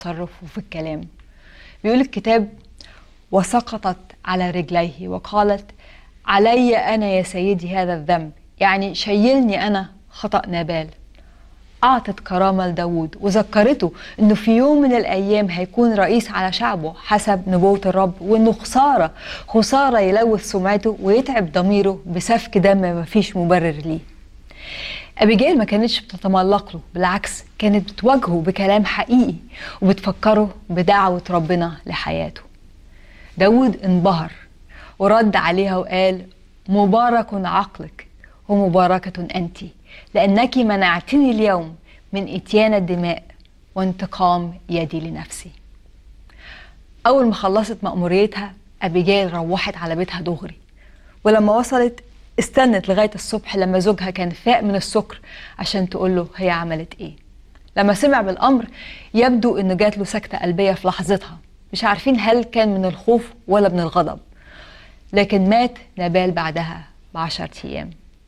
التصرف وفي الكلام بيقول الكتاب وسقطت على رجليه وقالت علي أنا يا سيدي هذا الذنب يعني شيلني أنا خطأ نابال أعطت كرامة لداود وذكرته أنه في يوم من الأيام هيكون رئيس على شعبه حسب نبوة الرب وأنه خسارة خسارة يلوث سمعته ويتعب ضميره بسفك دم مفيش مبرر ليه أبيجيل ما كانتش بتتملق له بالعكس كانت بتواجهه بكلام حقيقي وبتفكره بدعوة ربنا لحياته داود انبهر ورد عليها وقال مبارك عقلك ومباركة أنت لأنك منعتني اليوم من إتيان الدماء وانتقام يدي لنفسي أول ما خلصت مأموريتها أبيجيل روحت على بيتها دغري ولما وصلت استنت لغاية الصبح لما زوجها كان فاق من السكر عشان تقول له هي عملت ايه لما سمع بالأمر يبدو انه جات له سكتة قلبية في لحظتها مش عارفين هل كان من الخوف ولا من الغضب لكن مات نبال بعدها بعشرة أيام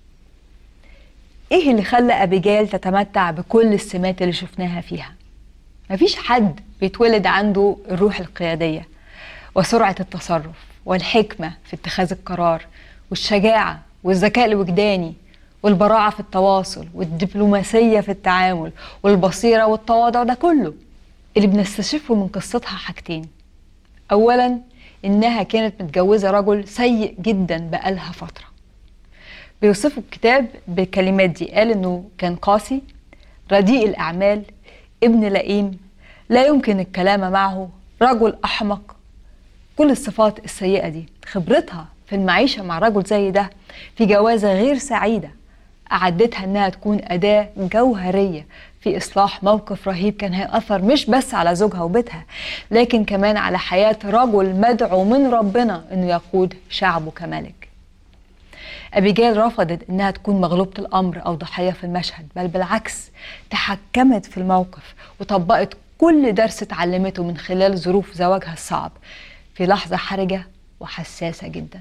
ايه اللي خلى أبيجيل تتمتع بكل السمات اللي شفناها فيها مفيش حد بيتولد عنده الروح القيادية وسرعة التصرف والحكمة في اتخاذ القرار والشجاعة والذكاء الوجداني والبراعة في التواصل والدبلوماسية في التعامل والبصيرة والتواضع ده كله اللي بنستشفه من قصتها حاجتين أولا إنها كانت متجوزة رجل سيء جدا بقالها فترة بيوصفوا الكتاب بالكلمات دي قال إنه كان قاسي رديء الأعمال ابن لئيم لا يمكن الكلام معه رجل أحمق كل الصفات السيئة دي خبرتها في المعيشة مع رجل زي ده في جوازة غير سعيدة أعدتها إنها تكون أداة جوهرية في إصلاح موقف رهيب كان هيأثر مش بس على زوجها وبيتها لكن كمان على حياة رجل مدعو من ربنا إنه يقود شعبه كملك أبيجيل رفضت إنها تكون مغلوبة الأمر أو ضحية في المشهد بل بالعكس تحكمت في الموقف وطبقت كل درس اتعلمته من خلال ظروف زواجها الصعب في لحظة حرجة وحساسة جدا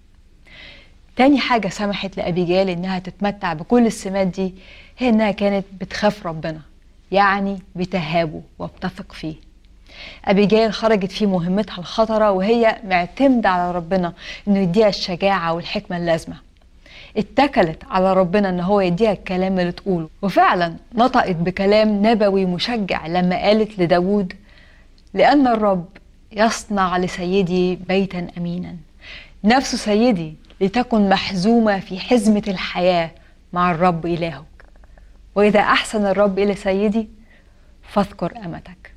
تاني حاجة سمحت لأبيجيل إنها تتمتع بكل السمات دي هي إنها كانت بتخاف ربنا يعني بتهابه وبتثق فيه أبيجيل خرجت في مهمتها الخطرة وهي معتمدة على ربنا إنه يديها الشجاعة والحكمة اللازمة اتكلت على ربنا ان هو يديها الكلام اللي تقوله وفعلا نطقت بكلام نبوي مشجع لما قالت لداود لأن الرب يصنع لسيدي بيتا أمينا نفس سيدي لتكن محزومة في حزمة الحياة مع الرب إلهك وإذا أحسن الرب إلى سيدي فاذكر أمتك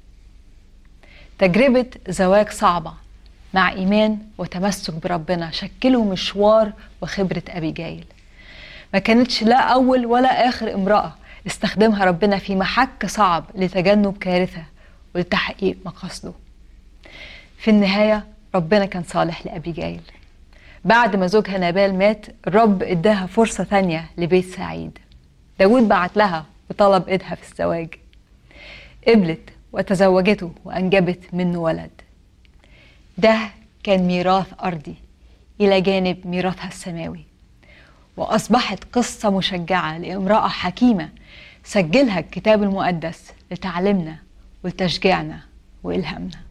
تجربة زواج صعبة مع إيمان وتمسك بربنا شكلوا مشوار وخبرة أبيجايل ما كانتش لا أول ولا آخر امرأة استخدمها ربنا في محك صعب لتجنب كارثة ولتحقيق مقاصده في النهاية ربنا كان صالح لأبيجايل بعد ما زوجها نابال مات الرب اداها فرصة تانية لبيت سعيد داود بعت لها وطلب ايدها في الزواج قبلت وتزوجته وأنجبت منه ولد ده كان ميراث أرضي إلى جانب ميراثها السماوي وأصبحت قصة مشجعة لامرأة حكيمة سجلها الكتاب المقدس لتعلمنا ولتشجيعنا وإلهامنا